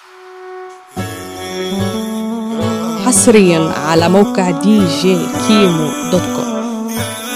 حصريا على موقع دي جي كيمو دوت كوم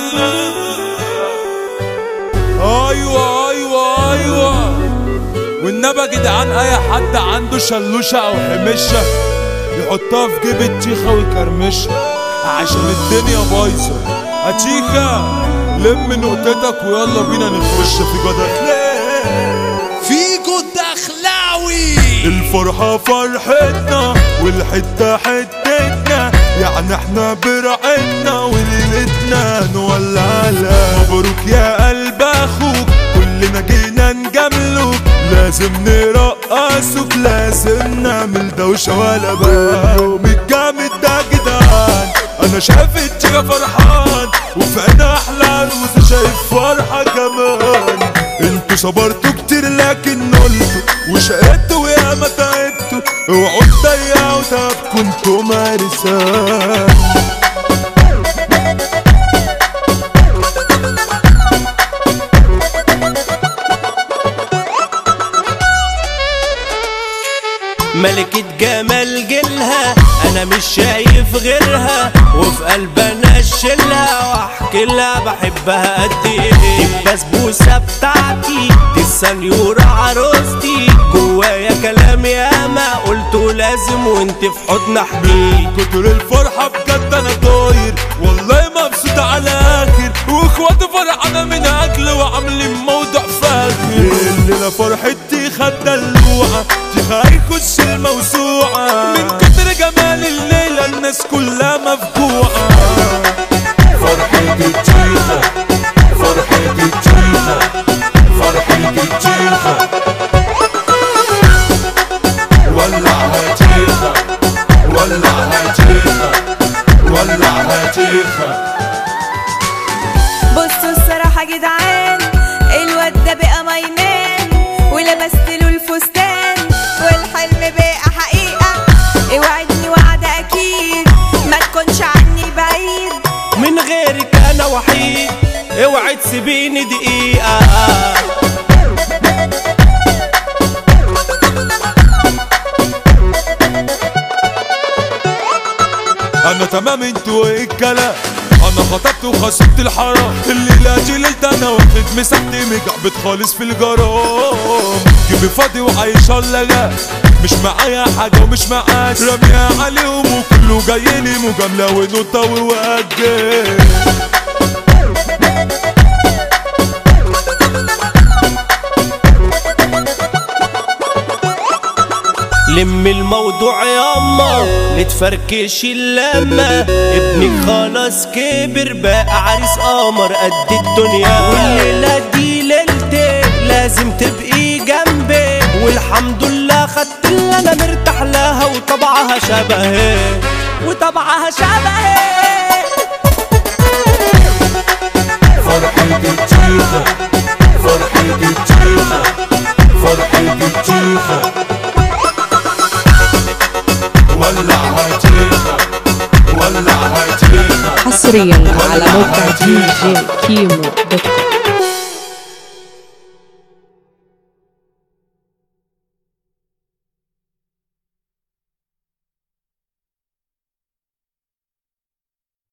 ايوه ايوه ايوه والنبي يا جدعان اي حد عنده شلوشه او حمشه يحطها في جيب التيخه ويكرمشها عشان الدنيا بايظه اتيخه لم نقطتك ويلا بينا نخش في جدخلين فيكو الدخلاوي الفرحة فرحتنا والحتة حتتنا يعني احنا برعتنا وليلتنا نولعها مبروك يا قلب اخوك كلنا جينا نجاملوك لازم نرقصوك لازم نعمل دوشة ولا بقى يوم الجامد ده جدعان انا شايف التيجة فرحان وفي عينها احلى عروسة شايف فرحة كمان انتوا صبرتوا كتير لكن نلتوا وشقيتوا يا ما تعبتوا اوعوا تضيعوا تعبكوا انتوا مارسان ملكة جمال جيلها انا مش شايف غيرها وفي قلبي انا اشيلها واحكي لها بحبها قد ايه دي البسبوسة بتاعتي دي السنيورة عروستي جوايا كلام ياما قلته لازم وانت في حضن احكيه كتر الفرحة بجد انا طاير والله مبسوط على اخر واخواتي فرحانة من اجل وعاملين موضوع فاخر الليلة فرحتي خد دلوعة تيخا هيخش الموسوعة من كتر جمال الليلة الناس كلها مفجوعة فرحة التيخة فرحة التيخة فرحة التيخة ولعها تيخة ولعها تيخة ولعها تيخة بصوا الصراحة جدعان الواد ده بقى مايمان ولبست له الفستان والحلم بقى حقيقة اوعدني وعد اكيد ما تكونش عني بعيد من غيرك انا وحيد اوعي تسيبيني دقيقة انا تمام انتوا ايه الكلام انا خطبت وخصبت الحرام الليلة دي ليلة انا واخد مساحتي مجعبت خالص في الجرام جيبي فاضي وعايش لا مش معايا حاجة ومش معاك راميها عليهم وكله جاي لي مجاملة ونوتة ووجه لم الموضوع ياما نتفركش اللمة ابنك خلاص كبر بقى عريس قمر قد الدنيا والليلة دي ليلتي لازم تبقي جنبي والحمد لله خدت اللي انا مرتاح لها وطبعها شبهي وطبعها شبهي فرحة التيخة فرحة التيخة فرحة التيخة ولعها تيخة ولعها تيخة حصريا على موقع دي جي كيمو دوت كوم